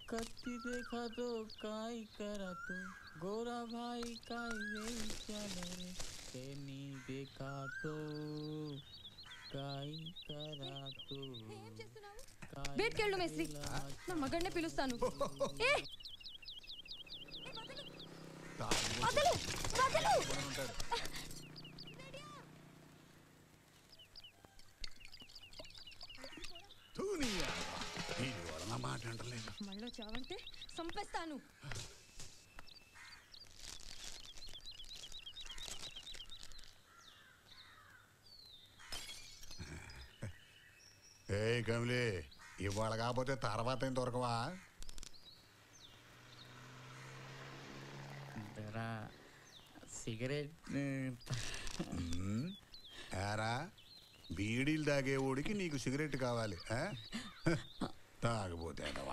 कत्ती देखा तो काय करा तो गोरा भाई काय वेचाला रे तेनी देखा तो काय करा तो काय బయటికెళ్ళు మేస్త్రి నా మగడినే పిలుస్తాను ఏ వదలు వదలు తూనియా దీని వలన మాట అంటలేదు మళ్ళీ చావంటే సంపేస్తాను ఏ కమిలి ఇవాళ కాకపోతే తర్వాత ఏం దొరకవా जरा సిగరెట్ ఉమ్, ఏరా బీడీలు తాగేవాడికి నీకు సిగరెట్ కావాలి ఆ? తాగబోతే అదవా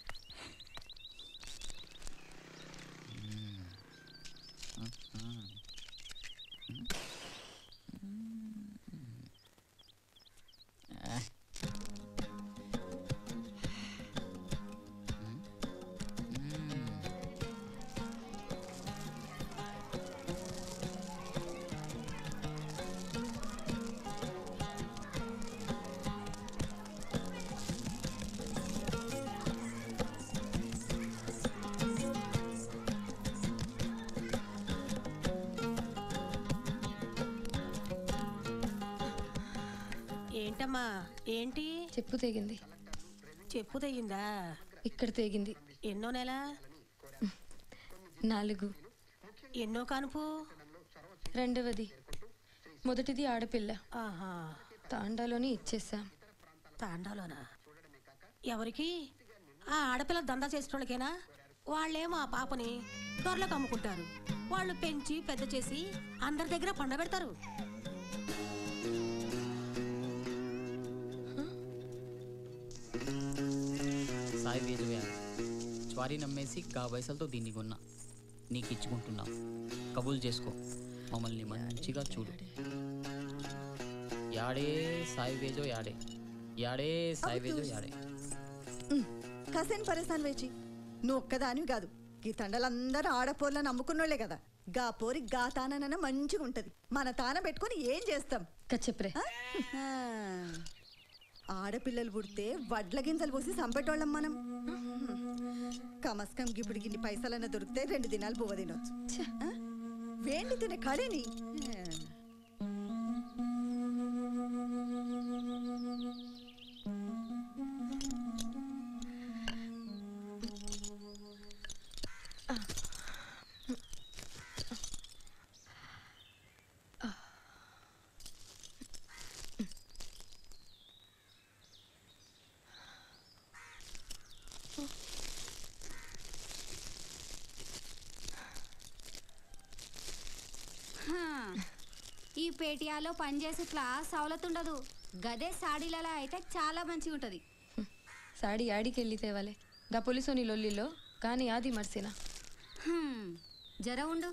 ఏంటమ్మా ఏంటి చెప్పు తెగింది చెప్పు తెగిందా ఇక్కడ తెగింది ఎన్నో నెల నాలుగు ఎన్నో కానుపు రెండవది మొదటిది ఆడపిల్ల ఆహా తాండాలోని ఇచ్చేసాం తాండాలోనా ఎవరికి ఆ ఆడపిల్ల దందా చేసేటోళ్ళకేనా వాళ్ళేమో ఆ పాపని త్వరలోకి అమ్ముకుంటారు వాళ్ళు పెంచి పెద్ద చేసి అందరి దగ్గర పండబెడతారు సాయి వేజువే జ్వారీ నమ్మేసి కా పైసలతో దీన్ని కొన్నా నీకు ఇచ్చుకుంటున్నా కబూల్ చేసుకో మమ్మల్ని మంచిగా చూడు యాడే సాయి వేజో యాడే యాడే సాయి వేజో యాడే కసేన్ పరేసాన్ వేచి నువ్వు ఒక్కదానివి కాదు ఈ తండలందరూ ఆడపోర్లను నమ్ముకున్నోళ్లే కదా గా పోరి గా తానన మంచిగా ఉంటది మన తాన పెట్టుకొని ఏం చేస్తాం కచ్చప్రే ఆ? ఆ. ఆడపిల్లలు పుడితే వడ్ల గింజలు పోసి చంపేటోళ్ళం మనం కమస్కం గిప్పుడు గిన్ని పైసలన్న దొరికితే రెండు దినాలు బువ్వ తినొచ్చు ఆ? వేండి తినే కళని హా, ఈ పేటియాలో పనిచేసే క్లాస్ సవలత్ ఉండదు గదే సాడీలలో అయితే చాలా మంచిగా ఉంటది సాడి ఆడికి వెళ్ళి తేవాలే గా పోలీసోని లొల్లిలో కానీ ఆది మర్సినా హ్మ్, జర ఉండు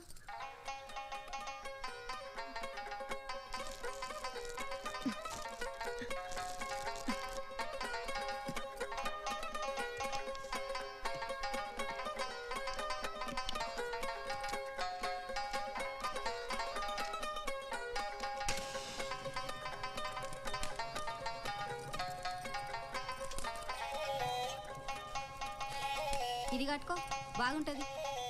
ఇది కట్టుకో బాగుంటది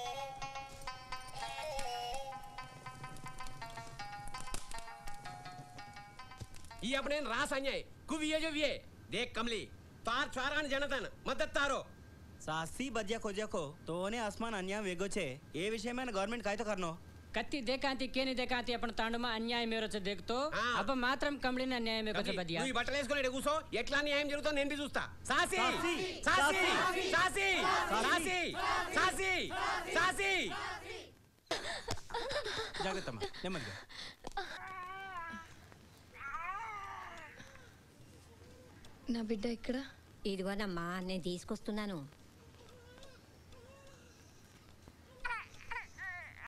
ये अपने रास अन्याय कुविये जो विये देख कमली तार चारान जनतन मदद तारो સાસી બજ્યા ખોજ્યા ખો તોને આસમાન અન્યાય વેગો છે એ વિષયમાં ગવર્મેન્ટ કાયદો કરનો ಕತ್ತಿ ದೇಕಾಂತಿ ಕೇನಿ ದೇಕಾಂತಿ ಅಪ್ಪನ ತಾಂಡುಮ ಅನ್ಯಾಯ ಮೇರೊಚ್ಚ ದೇಕ್ತು ఆ. అప్ప మాత్రం కంబళిన అన్యాయం మేకొచ్చ బదియా నువ్వు ఈ బట్టలు వేసుకుని కూసో ఎట్లా న్యాయం జరుగుతుందో నేను చూస్తా సాసి సాసి! సాసి సాసి సాసి సాసి సాసి జాగ్రత్తమ్మా నెమ్మదిగా నా బిడ్డ ఇక్కడ ఇదిగోనమ్మా నేను తీసుకొస్తున్నాను